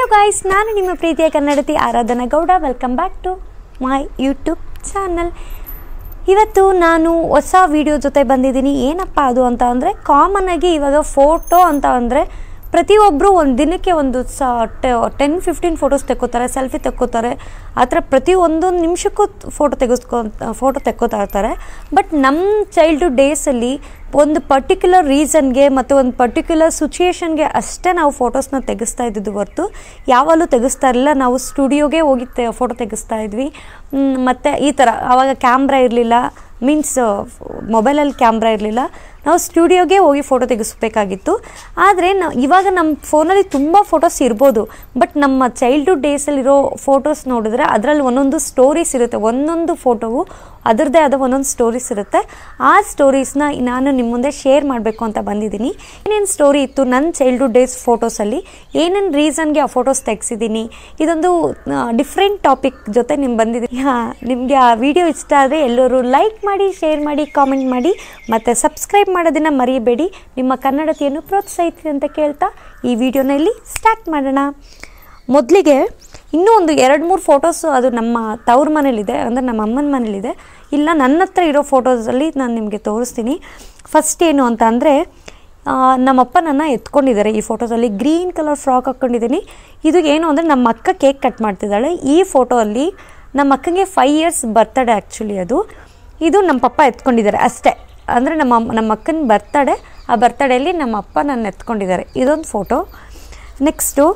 hello guys ನಾನು ನಿಮ್ಮ ಪ್ರೀತಿಯ ಕನ್ನಡತಿ Aradhana Gowda welcome back to my YouTube channel ಇವತ್ತು ನಾನು ಹೊಸ ವಿಡಿಯೋ ಜೊತೆ ಬಂದಿದ್ದೀನಿ ಏನಪ್ಪ ಅದು ಅಂತ ಅಂದರೆ ಕಾಮನ್ ಆಗಿ ಇವಾಗ ಫೋಟೋ ಅಂತ ಅಂದರೆ ಪ್ರತಿಯೊಬ್ಬರು ಒಂದು ದಿನಕ್ಕೆ ಒಂದು ಸ ಟೆನ್ ಫಿಫ್ಟೀನ್ ಫೋಟೋಸ್ ತೆಕ್ಕೋತಾರೆ ಸೆಲ್ಫಿ ತೆಕ್ಕೋತಾರೆ ಆ ಥರ ಪ್ರತಿ ಒಂದೊಂದು ನಿಮಿಷಕ್ಕೂ ಫೋಟೋ ತೆಗೆಸ್ಕೊ ಫೋಟೋ ತೆಕ್ಕೋತಾ ಇರ್ತಾರೆ ಬಟ್ ನಮ್ಮ ಚೈಲ್ಡ್ಹುಡ್ ಡೇಸಲ್ಲಿ ಒಂದು ಪರ್ಟಿಕ್ಯುಲರ್ ರೀಸನ್ಗೆ ಮತ್ತು ಒಂದು ಪರ್ಟಿಕ್ಯುಲರ್ ಸಿಚುಯೇಷನ್ಗೆ ಅಷ್ಟೇ ನಾವು ಫೋಟೋಸ್ನ ತೆಗೆಸ್ತಾ ಇದ್ದಿದ್ದು ಹೊರತು ಯಾವಾಗಲೂ ತೆಗೆಸ್ತಾ ಇರಲಿಲ್ಲ ನಾವು ಸ್ಟುಡಿಯೋಗೆ ಹೋಗಿ ತೆ ಫೋಟೋ ತೆಗೆಸ್ತಾ ಇದ್ವಿ ಮ್, ಮತ್ತು ಈ ಥರ ಆವಾಗ ಕ್ಯಾಮ್ರಾ ಇರಲಿಲ್ಲ ಮೀನ್ಸ್ ಮೊಬೈಲಲ್ಲಿ ಕ್ಯಾಮ್ರಾ ಇರಲಿಲ್ಲ ನಾವು ಸ್ಟುಡಿಯೋಗೆ ಹೋಗಿ ಫೋಟೋ ತೆಗೆಸ್ಬೇಕಾಗಿತ್ತು ಆದರೆ ನ ಇವಾಗ ನಮ್ಮ ಫೋನಲ್ಲಿ ತುಂಬ ಫೋಟೋಸ್ ಇರ್ಬೋದು ಬಟ್ ನಮ್ಮ ಚೈಲ್ಡ್ಹುಡ್ ಡೇಸಲ್ಲಿರೋ ಫೋಟೋಸ್ ನೋಡಿದ್ರೆ ಅದರಲ್ಲಿ ಒಂದೊಂದು ಸ್ಟೋರೀಸ್ ಇರುತ್ತೆ ಒಂದೊಂದು ಫೋಟೋವು ಅದರದ್ದೇ ಆದ ಒಂದೊಂದು ಸ್ಟೋರೀಸ್ ಇರುತ್ತೆ ಆ ಸ್ಟೋರೀಸ್ನ ನಾನು ನಿಮ್ಮ ಮುಂದೆ ಶೇರ್ ಮಾಡಬೇಕು ಅಂತ ಬಂದಿದ್ದೀನಿ ಏನೇನು ಸ್ಟೋರಿ ಇತ್ತು ನನ್ನ ಚೈಲ್ಡ್ಹುಡ್ ಡೇಸ್ ಫೋಟೋಸಲ್ಲಿ ಏನೇನು ರೀಸನ್ಗೆ ಆ ಫೋಟೋಸ್ ತೆಗ್ಸಿದ್ದೀನಿ ಇದೊಂದು ಡಿಫ್ರೆಂಟ್ ಟಾಪಿಕ್ ಜೊತೆ ನಿಮ್ಗೆ ಬಂದಿದ್ದೀನಿ ಹಾಂ ನಿಮಗೆ ಆ ವಿಡಿಯೋ ಇಷ್ಟ ಆದರೆ ಎಲ್ಲರೂ ಲೈಕ್ ಮಾಡಿ ಶೇರ್ ಮಾಡಿ ಕಾಮೆಂಟ್ ಮಾಡಿ ಮತ್ತು ಸಬ್ಸ್ಕ್ರೈಬ್ ಮಾಡೋದನ್ನು ಮರೆಯಬೇಡಿ ನಿಮ್ಮ ಕನ್ನಡತೆಯನ್ನು ಪ್ರೋತ್ಸಾಹಿಸಿ ಅಂತ ಕೇಳ್ತಾ ಈ ವಿಡಿಯೋನ ಇಲ್ಲಿ ಸ್ಟಾರ್ಟ್ ಮಾಡೋಣ ಮೊದಲಿಗೆ ಇನ್ನೂ ಒಂದು ಎರಡು ಮೂರು ಫೋಟೋಸು ಅದು ನಮ್ಮ ತವ್ರ ಮನೇಲಿದೆ ಅಂದರೆ ನಮ್ಮ ಅಮ್ಮನ ಮನೇಲಿದೆ ಇಲ್ಲ ನನ್ನ ಹತ್ರ ಇರೋ ಫೋಟೋಸಲ್ಲಿ ನಾನು ನಿಮಗೆ ತೋರಿಸ್ತೀನಿ ಫಸ್ಟ್ ಏನು ಅಂತ ಅಂದರೆ ನಮ್ಮಪ್ಪ ನನ್ನ ಎತ್ಕೊಂಡಿದ್ದಾರೆ ಈ ಫೋಟೋಸಲ್ಲಿ ಗ್ರೀನ್ ಕಲರ್ ಫ್ರಾಕ್ ಹಾಕ್ಕೊಂಡಿದ್ದೀನಿ ಇದು ಏನು ಅಂದರೆ ನಮ್ಮ ಅಕ್ಕ ಕೇಕ್ ಕಟ್ ಮಾಡ್ತಿದ್ದಾಳೆ ಈ ಫೋಟೋ ಅಲ್ಲಿ ನಮ್ಮ ಅಕ್ಕಂಗೆ ಫೈವ್ ಇಯರ್ಸ್ ಬರ್ತಡೇ ಆ್ಯಕ್ಚುಲಿ ಅದು ಇದು ನಮ್ಮ ಪಪ್ಪ ಎತ್ಕೊಂಡಿದ್ದಾರೆ ಅಷ್ಟೇ ಅಂದರೆ ನಮ್ಮ ಅಮ್ಮ- ನಮ್ಮ ಅಕ್ಕನ ಬರ್ತಡೇ ಆ ಬರ್ತಡೇಲಿ ನಮ್ಮ ಅಪ್ಪ ನನ್ನ ಎತ್ಕೊಂಡಿದ್ದಾರೆ ಇದೊಂದು ಫೋಟೋ ನೆಕ್ಸ್ಟು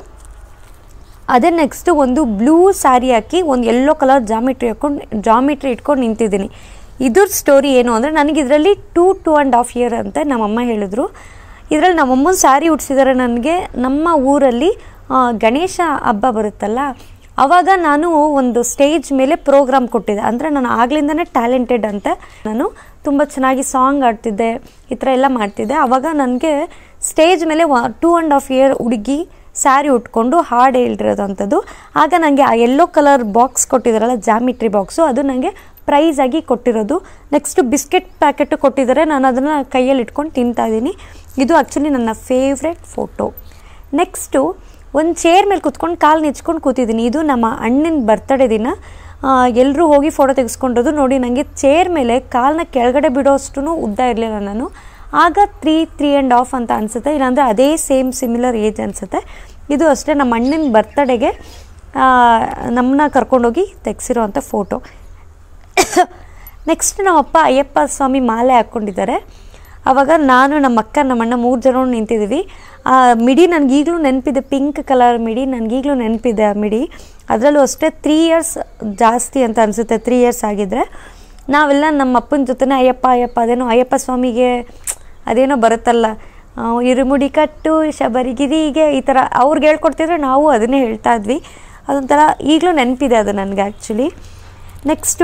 ಅದೇ ನೆಕ್ಸ್ಟು ಒಂದು ಬ್ಲೂ ಸ್ಯಾರಿ ಹಾಕಿ ಒಂದು ಯೆಲ್ಲೋ ಕಲರ್ ಜಾಮಿಟ್ರಿ ಹಾಕ್ಕೊಂಡು ಜಾಮಿಟ್ರಿ ಇಟ್ಕೊಂಡು ನಿಂತಿದ್ದೀನಿ ಇದ್ರ ಸ್ಟೋರಿ ಏನು ಅಂದರೆ ನನಗೆ ಇದರಲ್ಲಿ two two and half year ಅಂತ ನಮ್ಮಮ್ಮ ಹೇಳಿದ್ರು ಇದರಲ್ಲಿ ನಮ್ಮಮ್ಮನ ಸ್ಯಾರಿ ಉಡ್ಸಿದ್ದಾರೆ ನನಗೆ ನಮ್ಮ ಊರಲ್ಲಿ ಆ, ಗಣೇಶ ಹಬ್ಬ ಬರುತ್ತಲ್ಲ ಆವಾಗ ನಾನು ಒಂದು ಸ್ಟೇಜ್ ಮೇಲೆ ಪ್ರೋಗ್ರಾಮ್ ಕೊಟ್ಟಿದ್ದೆ ಅಂದರೆ ನಾನು ಆಗ್ಲಿಂದನೇ ಟ್ಯಾಲೆಂಟೆಡ್ ಅಂತ ನಾನು ತುಂಬ ಚೆನ್ನಾಗಿ ಸಾಂಗ್ ಆಡ್ತಿದ್ದೆ ಈ ಥರ ಎಲ್ಲ ಮಾಡ್ತಿದ್ದೆ ಆವಾಗ ನನಗೆ ಸ್ಟೇಜ್ ಮೇಲೆ ಟೂ ಆ್ಯಂಡ್ ಹಾಫ್ ಇಯರ್ ಹುಡುಗಿ ಸ್ಯಾರಿ ಉಟ್ಕೊಂಡು ಹಾಡು ಹೇಳಿರೋದಂಥದ್ದು ಆಗ ನನಗೆ ಆ ಯೆಲ್ಲೋ ಕಲರ್ ಬಾಕ್ಸ್ ಕೊಟ್ಟಿದ್ದಾರಲ್ಲ ಜಾಮಿಟ್ರಿ ಬಾಕ್ಸು ಅದು ನನಗೆ ಪ್ರೈಸ್ ಆಗಿ ಕೊಟ್ಟಿರೋದು ನೆಕ್ಸ್ಟು ಬಿಸ್ಕೆಟ್ ಪ್ಯಾಕೆಟು ಕೊಟ್ಟಿದ್ದಾರೆ ನಾನು ಅದನ್ನು ಕೈಯಲ್ಲಿ ಇಟ್ಕೊಂಡು ತಿಂತಾ ಇದ್ದೀನಿ ಇದು ಆ್ಯಕ್ಚುಲಿ ನನ್ನ ಫೇವ್ರೆಟ್ ಫೋಟೋ ನೆಕ್ಸ್ಟು ಒಂದು ಚೇರ್ ಮೇಲೆ ಕುತ್ಕೊಂಡು ಕಾಲು ನೆಚ್ಕೊಂಡು ಕೂತಿದ್ದೀನಿ ಇದು ನಮ್ಮ ಅಣ್ಣನ ಬರ್ತಡೇ ದಿನ ಎಲ್ಲರೂ ಹೋಗಿ ಫೋಟೋ ತೆಗೆಸ್ಕೊಂಡಿರೋದು ನೋಡಿ ನನಗೆ ಚೇರ್ ಮೇಲೆ ಕಾಲನ್ನ ಕೆಳಗಡೆ ಬಿಡೋಷ್ಟು ಉದ್ದ ಇರಲಿಲ್ಲ ನಾನು ಆಗ ತ್ರೀ ತ್ರೀ ಆ್ಯಂಡ್ ಹಾಫ್ ಅಂತ ಅನಿಸುತ್ತೆ ಇಲ್ಲಾಂದರೆ ಅದೇ ಸೇಮ್ ಸಿಮಿಲರ್ ಏಜ್ ಅನಿಸುತ್ತೆ ಇದು ಅಷ್ಟೇ ನಮ್ಮ ಅಣ್ಣನ ಬರ್ತಡೆಗೆ ನಮ್ಮನ್ನ ಕರ್ಕೊಂಡೋಗಿ ತೆಗ್ಸಿರೋ ಅಂಥ ಫೋಟೋ ನೆಕ್ಸ್ಟ್ ನಮ್ಮಪ್ಪ ಅಯ್ಯಪ್ಪ ಸ್ವಾಮಿ ಮಾಲೆ ಹಾಕ್ಕೊಂಡಿದ್ದಾರೆ ಆವಾಗ ನಾನು ನಮ್ಮ ಅಕ್ಕ ನಮ್ಮಣ್ಣ ಮೂರು ಜನ ನಿಂತಿದ್ದೀವಿ ಆ ಮಿಡಿ ನನಗೆ ಈಗಲೂ ನೆನಪಿದೆ ಪಿಂಕ್ ಕಲರ್ ಮಿಡಿ ನನಗೀಗಲೂ ನೆನಪಿದೆ ಆ ಮಿಡಿ ಅದರಲ್ಲೂ ಅಷ್ಟೇ ತ್ರೀ ಇಯರ್ಸ್ ಜಾಸ್ತಿ ಅಂತ ಅನಿಸುತ್ತೆ ತ್ರೀ ಇಯರ್ಸ್ ಆಗಿದ್ರೆ ನಾವೆಲ್ಲ ನಮ್ಮ ಅಪ್ಪನ ಜೊತೆನೇ ಅಯ್ಯಪ್ಪ ಅಯ್ಯಪ್ಪ ಅದೇನೋ ಅಯ್ಯಪ್ಪ ಸ್ವಾಮಿಗೆ ಅದೇನೋ ಬರುತ್ತಲ್ಲ ಆ, ಇರುಮುಡಿ ಕಟ್ಟು ಶಬರಿಗಿರಿಗೆ ಈ ಥರ ಅವ್ರಿಗೆ ಹೇಳ್ಕೊಡ್ತಿದ್ರೆ ನಾವು ಅದನ್ನೇ ಹೇಳ್ತಾ ಇದ್ವಿ ಅದೊಂಥರ ಈಗಲೂ ನೆನಪಿದೆ ಅದು ನನಗೆ ಆ್ಯಕ್ಚುಲಿ ನೆಕ್ಸ್ಟು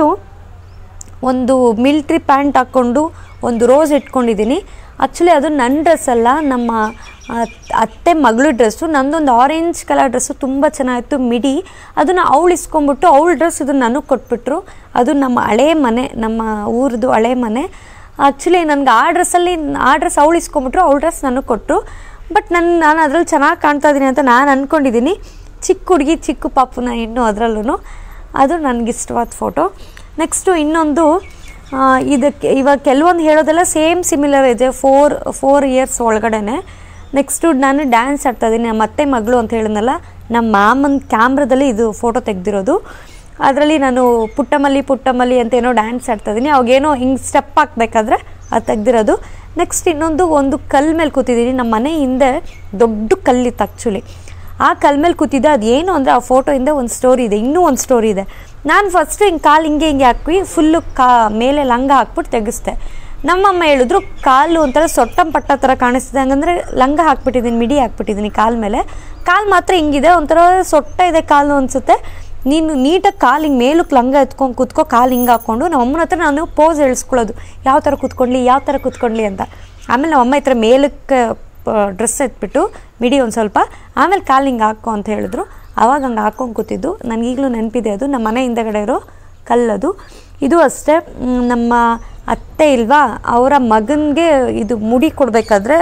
ಒಂದು ಮಿಲ್ಟ್ರಿ ಪ್ಯಾಂಟ್ ಹಾಕ್ಕೊಂಡು ಒಂದು ರೋಸ್ ಇಟ್ಕೊಂಡಿದ್ದೀನಿ ಆ್ಯಕ್ಚುಲಿ ಅದು ನನ್ನ ಡ್ರೆಸ್ ಅಲ್ಲ ನಮ್ಮ ಆ, ಅತ್ತೆ ಮಗಳು ಡ್ರೆಸ್ಸು ನಂದೊಂದು ಆರೆಂಜ್ ಕಲರ್ ಡ್ರೆಸ್ಸು ತುಂಬ ಚೆನ್ನಾಗಿತ್ತು ಮಿಡಿ ಅದನ್ನು ಅವಳು ಇಸ್ಕೊಂಬಿಟ್ಟು ಅವಳ ಡ್ರೆಸ್ ಇದು ನನಗೆ ಕೊಟ್ಬಿಟ್ರು ಅದು ನಮ್ಮ ಹಳೆ ಮನೆ ನಮ್ಮ ಊರದ್ದು ಹಳೆ ಮನೆ ಆ್ಯಕ್ಚುಲಿ ನನಗೆ ಆ ಡ್ರೆಸ್ಸಲ್ಲಿ ಆ ಡ್ರೆಸ್ ಅವಳು ಇಸ್ಕೊಂಬಿಟ್ರು ಅವಳ ಡ್ರೆಸ್ ನನಗೆ ಕೊಟ್ಟರು ಬಟ್ ನನ್ನ ನಾನು ಅದ್ರಲ್ಲಿ ಚೆನ್ನಾಗಿ ಕಾಣ್ತಾ ಇದ್ದೀನಿ ಅಂತ ನಾನು ಅಂದ್ಕೊಂಡಿದ್ದೀನಿ ಚಿಕ್ಕ ಹುಡುಗಿ ಚಿಕ್ಕ ಪಾಪುನ ಹೆಣ್ಣು ಅದರಲ್ಲೂ ಅದು ನನಗೆ ಇಷ್ಟವಾದ ಫೋಟೋ ನೆಕ್ಸ್ಟು ಇನ್ನೊಂದು ಆ, ಇದಕ್ಕೆ ಇವಾಗ ಕೆಲವೊಂದು ಹೇಳೋದೆಲ್ಲ ಸೇಮ್ ಸಿಮಿಲರ್ ಇದೆ ಫೋರ್ ಫೋರ್ ಇಯರ್ಸ್ ಒಳಗಡೆನೆ ನೆಕ್ಸ್ಟು ನಾನು ಡ್ಯಾನ್ಸ್ ಆಡ್ತಾ ಇದ್ದೀನಿ ನಮ್ಮ ಅತ್ತೆ ಮಗಳು ಅಂತ ಹೇಳಿದ್ನಲ್ಲ ನಮ್ಮ ಮಾಮನ ಕ್ಯಾಮ್ರಾದಲ್ಲಿ ಇದು ಫೋಟೋ ತೆಗೆದಿರೋದು ಅದರಲ್ಲಿ ನಾನು ಪುಟ್ಟಮಲ್ಲಿ ಪುಟ್ಟಮಲ್ಲಿ ಅಂತ ಏನೋ ಡ್ಯಾನ್ಸ್ ಆಡ್ತಾ ಇದ್ದೀನಿ ಅವಾಗೇನೋ ಹಿಂಗೆ ಸ್ಟೆಪ್ ಹಾಕ್ಬೇಕಾದ್ರೆ ಅದು ತೆಗ್ದಿರೋದು ನೆಕ್ಸ್ಟ್ ಇನ್ನೊಂದು ಒಂದು ಕಲ್ಲು ಮೇಲೆ ಕೂತಿದ್ದೀನಿ ನಮ್ಮ ಮನೆ ಹಿಂದೆ ದೊಡ್ಡ ಕಲ್ಲಿತ್ತು ಆ್ಯಕ್ಚುಲಿ ಆ ಕಲ್ ಮೇಲೆ ಕೂತಿದ್ದೆ ಅದು ಏನು ಅಂದರೆ ಆ ಫೋಟೋ ಹಿಂದೆ ಒಂದು ಸ್ಟೋರಿ ಇದೆ ಇನ್ನೂ ಒಂದು ಸ್ಟೋರಿ ಇದೆ ನಾನು ಫಸ್ಟ್ ಹಿಂಗೆ ಕಾಲು ಹಿಂಗೆ ಹಿಂಗೆ ಹಾಕಿ ಫುಲ್ಲು ಕಾ ಮೇಲೆ ಲಂಗ ಹಾಕ್ಬಿಟ್ಟು ತೆಗಿಸ್ದೆ ನಮ್ಮಮ್ಮ ಹೇಳಿದ್ರು ಕಾಲು ಒಂಥರ ಸೊಟ್ಟಂ ಪಟ್ಟ ಥರ ಕಾಣಿಸ್ತಿದೆ ಹಂಗಂದ್ರೆ ಲಂಗ ಹಾಕ್ಬಿಟ್ಟಿದ್ದೀನಿ ಮಿಡಿ ಹಾಕ್ಬಿಟ್ಟಿದ್ದೀನಿ ಕಾಲು ಮೇಲೆ ಕಾಲು ಮಾತ್ರ ಹಿಂಗಿದೆ ಒಂಥರ ಸೊಟ್ಟ ಇದೆ ಕಾಲು ಅನಿಸುತ್ತೆ ನೀನು ನೀಟಾಗಿ ಕಾಲು ಹಿಂಗೆ ಮೇಲಕ್ಕೆ ಲಂಗ ಎತ್ಕೊಂಡು ಕೂತ್ಕೊ ಕಾಲು ಹಿಂಗೆ ಹಾಕ್ಕೊಂಡು ನಮ್ಮ ಅಮ್ಮನ ಹತ್ರ ನಾನು ಪೋಸ್ ಹೇಳ್ಸ್ಕೊಳ್ಳೋದು ಯಾವ ಥರ ಕೂತ್ಕೊಳ್ಳಿ ಯಾವ ಥರ ಕೂತ್ಕೊಳ್ಳಿ ಅಂತ ಆಮೇಲೆ ನಮ್ಮ ಅಮ್ಮ ಈ ಥರ ಮೇಲಕ್ಕೆ ಡ್ರೆಸ್ ಎತ್ಬಿಟ್ಟು ಮಿಡಿ ಒಂದು ಸ್ವಲ್ಪ ಆಮೇಲೆ ಕಾಲು ಹಿಂಗೆ ಹಾಕೋ ಅಂತ ಹೇಳಿದ್ರು ಆವಾಗ ಹಂಗೆ ಹಾಕ್ಕೊಂಡು ಕೂತಿದ್ದು ನನಗೀಗಲೂ ನೆನಪಿದೆ ಅದು ನಮ್ಮ ಮನೆ ಹಿಂದೆಗಡೆ ಇರೋ ಕಲ್ಲದು ಇದು ಅಷ್ಟೇ ಮ್, ನಮ್ಮ ಅತ್ತೆ ಇಲ್ವಾ ಅವರ ಮಗನಿಗೆ ಇದು ಮುಡಿ ಕೊಡಬೇಕಾದ್ರೆ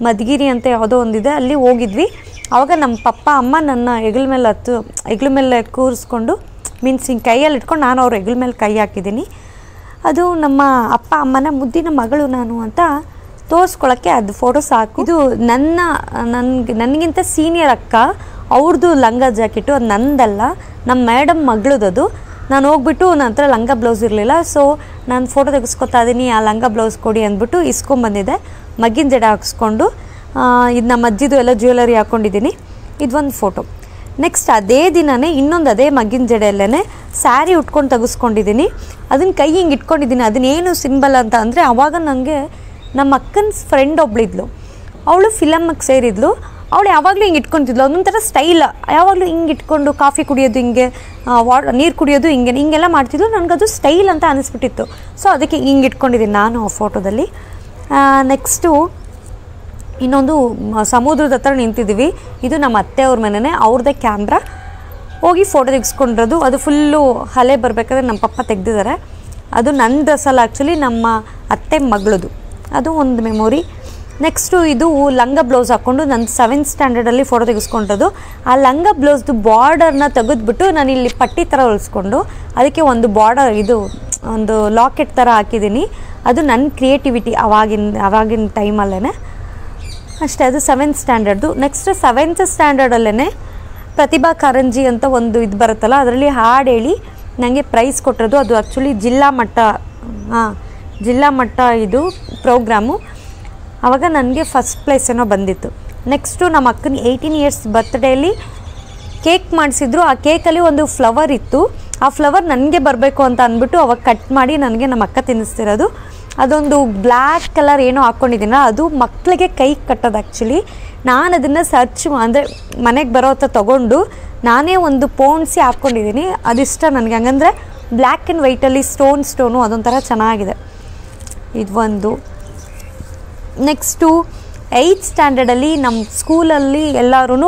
ಮಧುಗಿರಿ ಅಂತ ಯಾವುದೋ ಒಂದಿದೆ ಅಲ್ಲಿ ಹೋಗಿದ್ವಿ ಆವಾಗ ನಮ್ಮ ಪಪ್ಪ ಅಮ್ಮ ನನ್ನ ಹೆಗಲ ಮೇಲೆ ಹತ್ತು ಹೆಗಲ ಮೇಲೆ ಕೂರಿಸ್ಕೊಂಡು ಮೀನ್ಸ್ ಹಿಂಗೆ ಕೈಯಲ್ಲಿ ಇಟ್ಕೊಂಡು ನಾನು ಅವ್ರ ಹೆಗಲ ಮೇಲೆ ಕೈ ಹಾಕಿದ್ದೀನಿ ಅದು ನಮ್ಮ ಅಪ್ಪ ಅಮ್ಮನ ಮುದ್ದಿನ ಮಗಳು ನಾನು ಅಂತ ತೋರಿಸ್ಕೊಳ್ಳೋಕ್ಕೆ ಅದು ಫೋಟೋ ಸಾಕು ಇದು ನನ್ನ ನನಗೆ ನನಗಿಂತ ಸೀನಿಯರ್ ಅಕ್ಕ ಅವ್ರದ್ದು ಲಂಗ ಜಾಕೆಟು ಅದು ನಂದಲ್ಲ ನಮ್ಮ ಮೇಡಮ್ ಮಗಳದದು ನಾನು ಹೋಗ್ಬಿಟ್ಟು ನನ್ನ ಹತ್ರ ಲಂಗ ಬ್ಲೌಸ್ ಇರಲಿಲ್ಲ ಸೊ ನಾನು ಫೋಟೋ ತೆಗೆಸ್ಕೊತಾ ಇದ್ದೀನಿ ಆ ಲಂಗ ಬ್ಲೌಸ್ ಕೊಡಿ ಅಂದ್ಬಿಟ್ಟು ಇಸ್ಕೊಂಬಂದಿದ್ದೆ ಮಗ್ಗಿನ ಜಡೆ ಹಾಕ್ಸ್ಕೊಂಡು ಆ, ಇದು ನಮ್ಮ ಅಜ್ಜಿದು ಎಲ್ಲ ಜ್ಯುವೆಲರಿ ಹಾಕ್ಕೊಂಡಿದ್ದೀನಿ ಇದೊಂದು ಫೋಟೋ ನೆಕ್ಸ್ಟ್ ಅದೇ ದಿನನೇ ಇನ್ನೊಂದು ಅದೇ ಮಗ್ಗಿನ ಜಡೆಯಲ್ಲೇ ಸ್ಯಾರಿ ಉಟ್ಕೊಂಡು ತೆಗೆಸ್ಕೊಂಡಿದ್ದೀನಿ ಅದನ್ನ ಕೈ ಹಿಂಗೆ ಇಟ್ಕೊಂಡಿದ್ದೀನಿ ಅದನ್ನೇನು ಸಿಂಬಲ್ ಅಂತ ಅಂದರೆ ಆವಾಗ ನನಗೆ ನಮ್ಮ ಅಕ್ಕನ ಫ್ರೆಂಡ್ ಒಬ್ಳಿದ್ಲು ಅವಳು ಫಿಲಮ್ಗೆ ಸೇರಿದ್ಲು ಅವಳು ಯಾವಾಗಲೂ ಹಿಂಗೆ ಇಟ್ಕೊತಿದ್ಲು ಅದೊಂಥರ ಸ್ಟೈಲ್ ಯಾವಾಗಲೂ ಹಿಂಗೆ ಇಟ್ಕೊಂಡು ಕಾಫಿ ಕುಡಿಯೋದು ಹಿಂಗೆ ವಾ ನೀರು ಕುಡಿಯೋದು ಹಿಂಗೆ ಹಿಂಗೆಲ್ಲ ಮಾಡ್ತಿದ್ಲು ನನಗದು ಸ್ಟೈಲ್ ಅಂತ ಅನಿಸ್ಬಿಟ್ಟಿತ್ತು ಸೊ ಅದಕ್ಕೆ ಹಿಂಗೆ ಇಟ್ಕೊಂಡಿದ್ದೀನಿ ನಾನು ಆ ಫೋಟೋದಲ್ಲಿ ನೆಕ್ಸ್ಟು ಇನ್ನೊಂದು ಮ- ಸಮುದ್ರದ ಹತ್ರ ನಿಂತಿದ್ದೀವಿ ಇದು ನಮ್ಮ ಅತ್ತೆ ಅವ್ರ ಮನೆಯೇ ಅವ್ರದ್ದೇ ಕ್ಯಾಮ್ರಾ ಹೋಗಿ ಫೋಟೋ ತೆಗೆಸ್ಕೊಂಡಿರೋದು ಅದು ಫುಲ್ಲು ಹಲೆ ಬರಬೇಕಾದ್ರೆ ನಮ್ಮ ಪಪ್ಪ ತೆಗ್ದಿದ್ದಾರೆ ಅದು ನನ್ನ ಡ್ರೆಸ್ಸಲ್ಲ ಆ್ಯಕ್ಚುಲಿ ನಮ್ಮ ಅತ್ತೆ ಮಗಳದು ಅದು ಒಂದು ಮೆಮೊರಿ ನೆಕ್ಸ್ಟು ಇದು ಲಂಗ ಬ್ಲೌಸ್ ಹಾಕ್ಕೊಂಡು ನನ್ನ ಸೆವೆಂತ್ ಸ್ಟ್ಯಾಂಡರ್ಡಲ್ಲಿ ಫೋಟೋ ತೆಗೆಸ್ಕೊಂಡಿರೋದು ಆ ಲಂಗ ಬ್ಲೌಸ್ದು ಬಾರ್ಡರ್ನ ತೆಗೆದ್ಬಿಟ್ಟು ನಾನು ಇಲ್ಲಿ ಪಟ್ಟಿ ಥರ ಹೊಲಿಸ್ಕೊಂಡು ಅದಕ್ಕೆ ಒಂದು ಬಾರ್ಡರ್ ಇದು ಒಂದು ಲಾಕೆಟ್ ಥರ ಹಾಕಿದ್ದೀನಿ ಅದು ನನ್ನ ಕ್ರಿಯೇಟಿವಿಟಿ ಅವಾಗಿನ ಅವಾಗಿನ ಟೈಮಲ್ಲೇ ಅಷ್ಟೇ ಅದು ಸೆವೆಂತ್ ಸ್ಟ್ಯಾಂಡರ್ಡ್ದು ನೆಕ್ಸ್ಟ್ ಸೆವೆಂತ್ ಸ್ಟ್ಯಾಂಡರ್ಡಲ್ಲೇ ಪ್ರತಿಭಾ ಕಾರಂಜಿ ಅಂತ ಒಂದು ಇದು ಬರುತ್ತಲ್ಲ ಅದರಲ್ಲಿ ಹಾಡು ಹೇಳಿ ನನಗೆ ಪ್ರೈಸ್ ಕೊಟ್ಟಿರೋದು ಅದು ಆ್ಯಕ್ಚುಲಿ ಜಿಲ್ಲಾ ಮಟ್ಟ ಹಾಂ ಜಿಲ್ಲಾ ಮಟ್ಟ ಇದು ಪ್ರೋಗ್ರಾಮು ಆವಾಗ ನನಗೆ ಫಸ್ಟ್ ಪ್ಲೇಸ್ ಏನೋ ಬಂದಿತ್ತು ನೆಕ್ಸ್ಟು ನಮ್ಮ ಅಕ್ಕನ ಏಯ್ಟೀನ್ ಇಯರ್ಸ್ ಬರ್ತ್ಡೇಲಿ ಕೇಕ್ ಮಾಡಿಸಿದ್ರು ಆ ಕೇಕಲ್ಲಿ ಒಂದು ಫ್ಲವರ್ ಇತ್ತು ಆ ಫ್ಲವರ್ ನನಗೆ ಬರಬೇಕು ಅಂತ ಅಂದ್ಬಿಟ್ಟು ಅವಾಗ ಕಟ್ ಮಾಡಿ ನನಗೆ ನಮ್ಮ ಅಕ್ಕ ತಿನ್ನಿಸ್ತಿರೋದು ಅದೊಂದು ಬ್ಲ್ಯಾಕ್ ಕಲರ್ ಏನೋ ಹಾಕ್ಕೊಂಡಿದ್ದೀನ ಅದು ಮಕ್ಕಳಿಗೆ ಕೈ ಕಟ್ಟೋದು ಆ್ಯಕ್ಚುಲಿ ನಾನು ಅದನ್ನು ಸರ್ಚ್ ಅಂದರೆ ಮನೆಗೆ ಬರೋ ಹತ್ರ ತೊಗೊಂಡು ನಾನೇ ಒಂದು ಪೋಣಿಸಿ ಹಾಕ್ಕೊಂಡಿದ್ದೀನಿ ಅದಿಷ್ಟ ನನಗೆ ಹಂಗಂದ್ರೆ ಬ್ಲ್ಯಾಕ್ ಆ್ಯಂಡ್ ವೈಟಲ್ಲಿ ಸ್ಟೋನ್ ಸ್ಟೋನು ಅದೊಂಥರ ಚೆನ್ನಾಗಿದೆ ಇದು ಒಂದು ನೆಕ್ಸ್ಟು ಏಯ್ತ್ ಸ್ಟ್ಯಾಂಡರ್ಡಲ್ಲಿ ನಮ್ಮ ಸ್ಕೂಲಲ್ಲಿ ಎಲ್ಲರೂ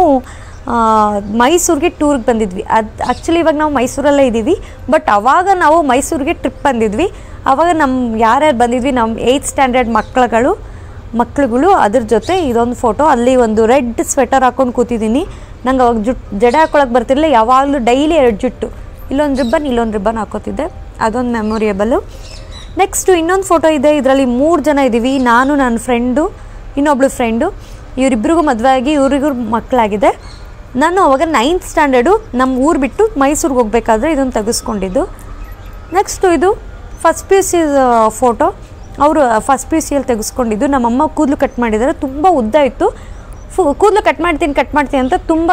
ಮೈಸೂರಿಗೆ ಟೂರ್ಗೆ ಬಂದಿದ್ವಿ ಅದು ಆ್ಯಕ್ಚುಲಿ ಇವಾಗ ನಾವು ಮೈಸೂರಲ್ಲೇ ಇದ್ದೀವಿ ಬಟ್ ಅವಾಗ ನಾವು ಮೈಸೂರಿಗೆ ಟ್ರಿಪ್ ಬಂದಿದ್ವಿ ಅವಾಗ ನಮ್ಮ ಯಾರ್ಯಾರು ಬಂದಿದ್ವಿ ನಮ್ಮ ಏಯ್ತ್ ಸ್ಟ್ಯಾಂಡರ್ಡ್ ಮಕ್ಕಳುಗಳು ಮಕ್ಳುಗಳು ಅದ್ರ ಜೊತೆ ಇದೊಂದು ಫೋಟೋ ಅಲ್ಲಿ ಒಂದು ರೆಡ್ ಸ್ವೆಟರ್ ಹಾಕ್ಕೊಂಡು ಕೂತಿದ್ದೀನಿ ನಂಗೆ ಅವಾಗ ಜುಟ್ ಜಡೆ ಹಾಕೊಳಕ್ಕೆ ಬರ್ತಿರಲಿಲ್ಲ ಯಾವಾಗಲೂ ಡೈಲಿ ಎರಡು ಜುಟ್ಟು ಇಲ್ಲೊಂದು ರಿಬ್ಬನ್ ಇಲ್ಲೊಂದು ರಿಬ್ಬನ್ ಹಾಕೋತಿದ್ದೆ ಅದೊಂದು ಮೆಮೊರಿಯಬಲು ನೆಕ್ಸ್ಟು ಇನ್ನೊಂದು ಫೋಟೋ ಇದೆ ಇದರಲ್ಲಿ ಮೂರು ಜನ ಇದ್ದೀವಿ ನಾನು ನನ್ನ ಫ್ರೆಂಡು ಇನ್ನೊಬ್ಳು ಫ್ರೆಂಡು ಇವರಿಬ್ಬರಿಗೂ ಮದುವೆ ಆಗಿ ಇವ್ರಿಗೂ ಮಕ್ಕಳಾಗಿದೆ ನಾನು ಅವಾಗ ನೈನ್ತ್ ಸ್ಟ್ಯಾಂಡರ್ಡು ನಮ್ಮ ಊರು ಬಿಟ್ಟು ಮೈಸೂರಿಗೆ ಹೋಗ್ಬೇಕಾದ್ರೆ ಇದನ್ನು ತೆಗೆಸ್ಕೊಂಡಿದ್ದು ನೆಕ್ಸ್ಟು ಇದು first P U C photo ಅವರು ಫಸ್ಟ್ ಪಿ ಯು ಸಿಯಲ್ಲಿ ತೆಗೆಸ್ಕೊಂಡಿದ್ದು ನಮ್ಮಮ್ಮ ಕೂದಲು ಕಟ್ ಮಾಡಿದ್ದಾರೆ ತುಂಬ ಉದ್ದ ಇತ್ತು ಫು ಕೂದಲು ಕಟ್ ಮಾಡ್ತೀನಿ ಕಟ್ ಮಾಡ್ತೀನಿ ಅಂತ ತುಂಬ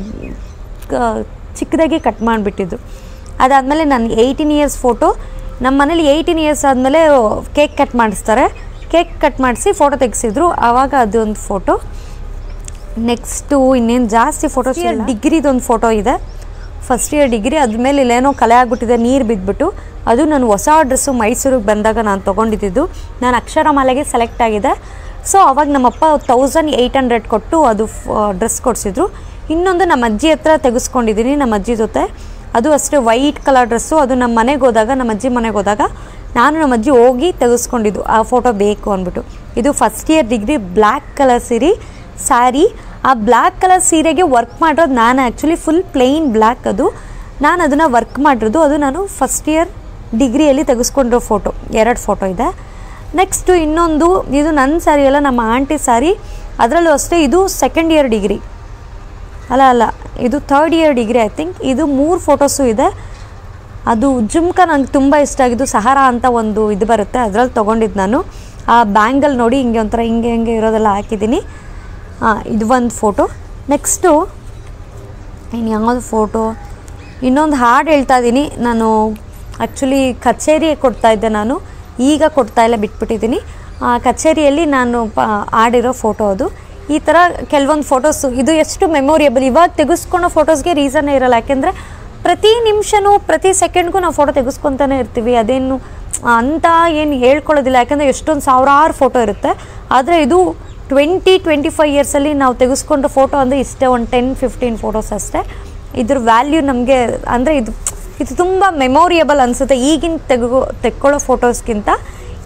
ಕ- ಚಿಕ್ಕದಾಗಿ ಕಟ್ ಮಾಡಿಬಿಟ್ಟಿದ್ದು ಅದಾದಮೇಲೆ ನನ್ನ ಏಯ್ಟೀನ್ ಇಯರ್ಸ್ ಫೋಟೋ ನಮ್ಮ ಮನೇಲಿ ಏಯ್ಟೀನ್ ಇಯರ್ಸ್ ಆದಮೇಲೆ ಕೇಕ್ ಕಟ್ ಮಾಡಿಸ್ತಾರೆ ಕೇಕ್ ಕಟ್ ಮಾಡಿಸಿ ಫೋಟೋ ತೆಗೆಸಿದ್ರು ಆವಾಗ ಅದೊಂದು ಫೋಟೋ ನೆಕ್ಸ್ಟು ಇನ್ನೇನು ಜಾಸ್ತಿ ಫೋಟೋಸ್ ಡಿಗ್ರಿದೊಂದು ಫೋಟೋ ಇದೆ ಫಸ್ಟ್ ಇಯರ್ ಡಿಗ್ರಿ ಅದ್ಮೇಲೆ ಇಲ್ಲೇನೋ ಕಲೆ ಆಗ್ಬಿಟ್ಟಿದೆ ನೀರು ಬಿದ್ದುಬಿಟ್ಟು ಅದು ನಾನು ಹೊಸ ಡ್ರೆಸ್ಸು ಮೈಸೂರಿಗೆ ಬಂದಾಗ ನಾನು ತೊಗೊಂಡಿದ್ದು ನಾನು ಅಕ್ಷರಮಾಲೆಗೆ ಸೆಲೆಕ್ಟ್ ಆಗಿದೆ ಸೊ ಅವಾಗ ನಮ್ಮಪ್ಪ ತೌಸಂಡ್ ಏಯ್ಟ್ ಹಂಡ್ರೆಡ್ ಕೊಟ್ಟು ಅದು ಡ್ರೆಸ್ ಕೊಡಿಸಿದ್ರು ಇನ್ನೊಂದು ನಮ್ಮ ಅಜ್ಜಿ ಹತ್ರ ತೆಗೆಸ್ಕೊಂಡಿದ್ದೀನಿ ನಮ್ಮ ಅಜ್ಜಿ ಜೊತೆ ಅದು ಅಷ್ಟೇ ವೈಟ್ ಕಲರ್ ಡ್ರೆಸ್ಸು ಅದು ನಮ್ಮ ಮನೆಗೆ ಹೋದಾಗ ನಮ್ಮ ಅಜ್ಜಿ ಮನೆಗೆ ಹೋದಾಗ ನಾನು ನಮ್ಮ ಅಜ್ಜಿ ಹೋಗಿ ತೆಗೆಸ್ಕೊಂಡಿದ್ದು ಆ ಫೋಟೋ ಬೇಕು ಅಂದ್ಬಿಟ್ಟು ಇದು first year degree black colour ಸೀರೆ ಸ್ಯಾರಿ ಆ ಬ್ಲ್ಯಾಕ್ ಕಲರ್ ಸೀರೆಗೆ ವರ್ಕ್ ಮಾಡಿರೋದು ನಾನು ಆ್ಯಕ್ಚುಲಿ ಫುಲ್ ಪ್ಲೈನ್ ಬ್ಲ್ಯಾಕ್ ಅದು ನಾನು ಅದನ್ನು ವರ್ಕ್ ಮಾಡಿರೋದು ಅದು ನಾನು ಫಸ್ಟ್ ಇಯರ್ ಡಿಗ್ರಿಯಲ್ಲಿ ತೆಗೆಸ್ಕೊಂಡಿರೋ ಫೋಟೋ ಎರಡು ಫೋಟೋ ಇದೆ ನೆಕ್ಸ್ಟು ಇನ್ನೊಂದು ಇದು ನನ್ನ ಸ್ಯಾರಿ ಅಲ್ಲ ನಮ್ಮ ಆಂಟಿ ಸ್ಯಾರಿ ಅದರಲ್ಲೂ ಅಷ್ಟೇ ಇದು ಸೆಕೆಂಡ್ ಇಯರ್ ಡಿಗ್ರಿ ಅಲ್ಲ ಅಲ್ಲ ಇದು third year degree I think ಇದು ಮೂರು ಫೋಟೋಸು ಇದೆ ಅದು ಜುಮ್ಕ ನಂಗೆ ತುಂಬ ಇಷ್ಟ ಆಗಿದ್ದು ಸಹಾರ ಅಂತ ಒಂದು ಇದು ಬರುತ್ತೆ ಅದರಲ್ಲಿ ತೊಗೊಂಡಿದ್ದು ನಾನು ಆ ಬ್ಯಾಂಗಲ್ ನೋಡಿ ಹಿಂಗೆ ಒಂಥರ ಹಿಂಗೆ ಹಿಂಗೆ ಇರೋದೆಲ್ಲ ಹಾಕಿದ್ದೀನಿ ಹಾಂ ಇದು ಒಂದು ಫೋಟೋ ನೆಕ್ಸ್ಟು ಇನ್ನು ಯಾವುದು ಫೋಟೋ ಇನ್ನೊಂದು ಹಾಡು ಹೇಳ್ತಾ ಇದ್ದೀನಿ ನಾನು ಆ್ಯಕ್ಚುಲಿ ಕಚೇರಿ ಕೊಡ್ತಾ ಇದ್ದೆ ನಾನು ಈಗ ಕೊಡ್ತಾ ಇಲ್ಲ ಬಿಟ್ಬಿಟ್ಟಿದ್ದೀನಿ ಆ ಕಚೇರಿಯಲ್ಲಿ ನಾನು ಪ ಆಡಿರೋ ಫೋಟೋ ಅದು ಈ ಥರ ಕೆಲವೊಂದು ಫೋಟೋಸು ಇದು ಎಷ್ಟು ಮೆಮೊರಿಯಬಲ್ ಇವಾಗ ತೆಗೆಸ್ಕೊಳೋ ಫೋಟೋಸ್ಗೆ ರೀಸನ್ನೇ ಇರಲ್ಲ ಯಾಕೆಂದರೆ ಪ್ರತಿ ನಿಮಿಷನೂ ಪ್ರತಿ ಸೆಕೆಂಡ್ಗೂ ನಾವು ಫೋಟೋ ತೆಗೆಸ್ಕೊತಾನೆ ಇರ್ತೀವಿ ಅದೇನು ಅಂತ ಏನು ಹೇಳ್ಕೊಳ್ಳೋದಿಲ್ಲ ಯಾಕಂದರೆ ಎಷ್ಟೊಂದು ಸಾವಿರಾರು ಫೋಟೋ ಇರುತ್ತೆ ಆದರೆ ಇದು ಟ್ವೆಂಟಿ ಟ್ವೆಂಟಿ ಫೈವ್ ಇಯರ್ಸಲ್ಲಿ ನಾವು ತೆಗೆಸ್ಕೊಂಡ ಫೋಟೋ ಅಂದರೆ ಇಷ್ಟೇ ಒಂದು ಟೆನ್ ಫಿಫ್ಟೀನ್ ಫೋಟೋಸ್ ಅಷ್ಟೇ ಇದ್ರ ವ್ಯಾಲ್ಯೂ ನಮಗೆ ಅಂದರೆ ಇದು ಇದು ತುಂಬ ಮೆಮೊರಿಯಬಲ್ ಅನಿಸುತ್ತೆ ಈಗಿನ ತೆಗೋ ತೆಕ್ಕೊಳ್ಳೋ ಫೋಟೋಸ್ಗಿಂತ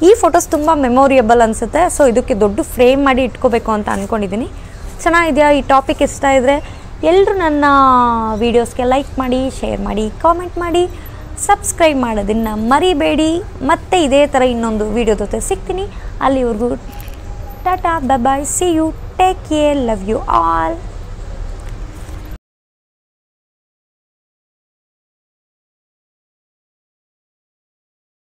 ಈ ಫೋಟೋಸ್ ತುಂಬ ಮೆಮೊರಿಯಬಲ್ ಅನಿಸುತ್ತೆ ಸೊ ಇದಕ್ಕೆ ದೊಡ್ಡ ಫ್ರೇಮ್ ಮಾಡಿ ಇಟ್ಕೋಬೇಕು ಅಂತ ಅಂದ್ಕೊಂಡಿದ್ದೀನಿ ಚೆನ್ನಾಗಿದೆಯಾ ಈ ಟಾಪಿಕ್ ಇಷ್ಟ ಇದ್ದರೆ ಎಲ್ಲರೂ ನನ್ನ ವೀಡಿಯೋಸ್ಗೆ ಲೈಕ್ ಮಾಡಿ ಶೇರ್ ಮಾಡಿ ಕಾಮೆಂಟ್ ಮಾಡಿ ಸಬ್ಸ್ಕ್ರೈಬ್ ಮಾಡೋದನ್ನು ಮರಿಬೇಡಿ ಮತ್ತೆ ಇದೇ ಥರ ಇನ್ನೊಂದು ವೀಡಿಯೋ ಜೊತೆ ಸಿಗ್ತೀನಿ ಅಲ್ಲಿವರೆಗೂ tata bye see you take care love you all